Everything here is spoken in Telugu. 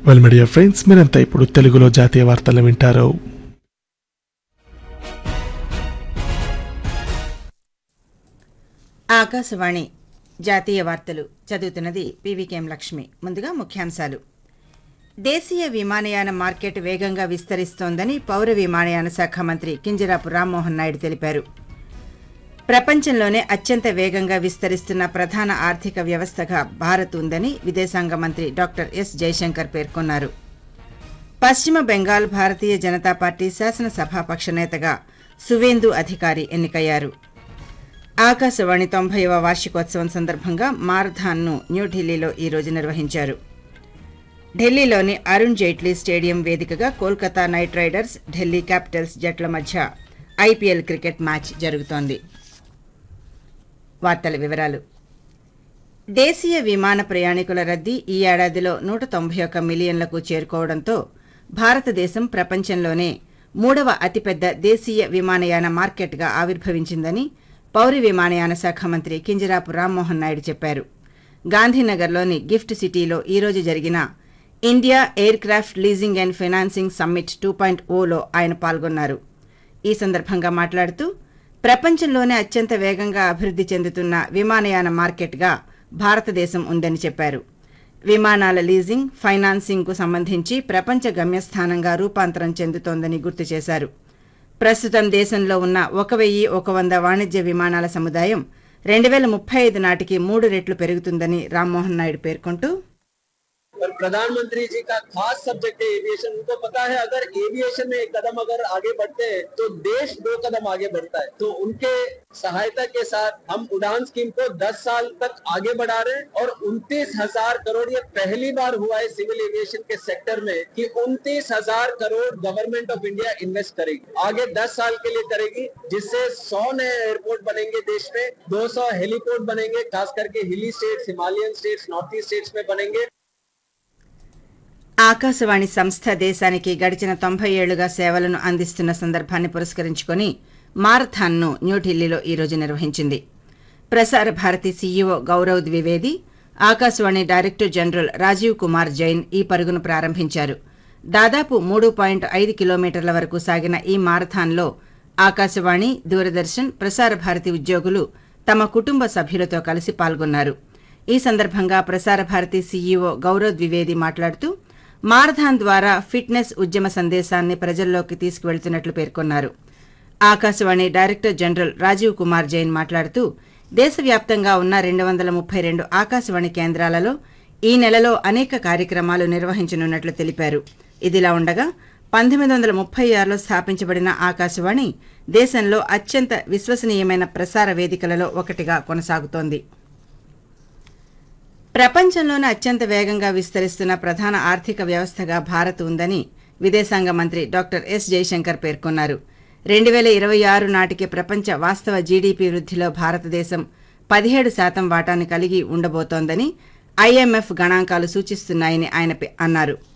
వెల్ మీడియా ఫ్రెండ్స్ మీరంతా ఇప్పుడు తెలుగులో జాతీయ వార్తలు వింటారు ఆకాశవాణి జాతీయ వార్తలు చదువుతున్నది పీవీకేఎం లక్ష్మి ముందుగా ముఖ్యాంశాలు దేశీయ విమానయాన మార్కెట్ వేగంగా విస్తరిస్తోందని పౌర విమానయాన శాఖ మంత్రి కింజరాపు రామ్మోహన్ నాయుడు తెలిపారు ప్రపంచంలోనే అత్యంత వేగంగా విస్తరిస్తున్న ప్రధాన ఆర్థిక వ్యవస్థగా భారత్ ఉందని విదేశాంగ మంత్రి డాక్టర్ ఎస్ జైశంకర్ పేర్కొన్నారు పశ్చిమ బెంగాల్ భారతీయ జనతా పార్టీ శాసనసభాపక్ష నేతగా సువేందు అధికారి ఎన్నికయ్యారు ఆకాశవాణి తొంభైవ వార్షికోత్సవం సందర్భంగా మారథాన్ను న్యూఢిల్లీలో ఈ రోజు నిర్వహించారు ఢిల్లీలోని అరుణ్ జైట్లీ స్టేడియం వేదికగా Kolkata Knight Riders Delhi Capitals జట్ల మధ్య ఐపీఎల్ క్రికెట్ మ్యాచ్ జరుగుతోంది వార్తల వివరాలు దేశీయ విమాన ప్రయాణికుల రద్దీ ఈ ఏడాదిలో నూట తొంభై ఒక్క మిలియన్లకు చేరుకోవడంతో భారతదేశం ప్రపంచంలోనే మూడవ అతిపెద్ద దేశీయ విమానయాన మార్కెట్గా ఆవిర్భవించిందని పౌర విమానయాన శాఖ మంత్రి కింజరాపు రామ్మోహన్ నాయుడు చెప్పారు గాంధీనగర్లోని గిఫ్ట్ సిటీలో ఈ రోజు జరిగిన India aircraft leasing and financing summit two point ఓలో ఆయన పాల్గొన్నారు ఈ సందర్భంగా మాట్లాడుతూ ప్రపంచంలోనే అత్యంత వేగంగా అభివృద్ధి చెందుతున్న విమానయాన మార్కెట్గా భారతదేశం ఉందని చెప్పారు విమానాల లీజింగ్ ఫైనాన్సింగ్కు సంబంధించి ప్రపంచ గమ్యస్థానంగా రూపాంతరం చెందుతోందని గుర్తు చేశారు ప్రస్తుతం దేశంలో ఉన్న ఒక వెయ్యి ఒక వంద వాణిజ్య విమానాల సముదాయం రెండు వేల ముప్పై ఐదు నాటికి మూడు రెట్లు పెరుగుతుందని రామ్మోహన్ నాయుడు పేర్కొంటూ पर प्रधानमंत्री जी का खास सब्जेक्ट है एविएशन उनको पता है अगर एविएशन में एक कदम अगर आगे बढ़ते हैं तो देश दो कदम आगे बढ़ता है तो उनके सहायता के साथ हम उड़ान स्कीम को 10 साल तक आगे बढ़ा रहे हैं और उनतीस हजार करोड़ ये पहली बार हुआ है सिविल एविएशन के सेक्टर में कि उनतीस हजार crore government of India invest करेगी आगे 10 साल के लिए करेगी जिससे 100 नए एयरपोर्ट बनेंगे देश में 200 हेलीपोर्ट बनेंगे खास करके hilly states Himalayan states north east states में बनेंगे ఆకాశవాణి సంస్థ దేశానికి గడిచిన తొంభై ఏళ్లుగా సేవలను అందిస్తున్న సందర్భాన్ని పురస్కరించుకొని మారథాన్ను న్యూఢిల్లీలో ఈ రోజు నిర్వహించింది Prasar Bharati CEO Gaurav Dwivedi Akashvani director general Rajiv Kumar Jain ఈ పరుగును ప్రారంభించారు దాదాపు మూడు పాయింట్ ఐదు కిలోమీటర్ల వరకు సాగిన ఈ మారథాన్లో ఆకాశవాణి దూరదర్శన్ ప్రసార భారతి ఉద్యోగులు తమ కుటుంబ సభ్యులతో కలిసి పాల్గొన్నారు ఈ సందర్భంగా ప్రసార భారతి సీఈఓ గౌరవ్ ద్వివేది మాట్లాడుతూ మారథాన్ ద్వారా ఫిట్నెస్ ఉద్యమ సందేశాన్ని ప్రజల్లోకి తీసుకువెళ్తున్నట్లు పేర్కొన్నారు ఆకాశవాణి డైరెక్టర్ జనరల్ రాజీవ్ కుమార్ జైన్ మాట్లాడుతూ దేశవ్యాప్తంగా ఉన్న రెండు వందల ముప్పై రెండు ఆకాశవాణి కేంద్రాలలో ఈ నెలలో అనేక కార్యక్రమాలు నిర్వహించనున్నట్లు తెలిపారు ఇదిలా ఉండగా పంతొమ్మిది వందల ముప్పై ఆరులో స్థాపించబడిన ఆకాశవాణి దేశంలో అత్యంత విశ్వసనీయమైన ప్రసార వేదికలలో ఒకటిగా కొనసాగుతోంది ప్రపంచంలోనే అత్యంత వేగంగా విస్తరిస్తున్న ప్రధాన ఆర్థిక వ్యవస్థగా భారత్ ఉందని విదేశాంగ మంత్రి డాక్టర్ ఎస్ జైశంకర్ పేర్కొన్నారు రెండు వేల ఇరవై ఆరు నాటికి ప్రపంచ వాస్తవ జీడీపీ వృద్ధిలో భారతదేశం పదిహేడు శాతం వాటాను కలిగి ఉండబోతోందని ఐఎంఎఫ్ గణాంకాలు సూచిస్తున్నాయని ఆయన పె- అన్నారు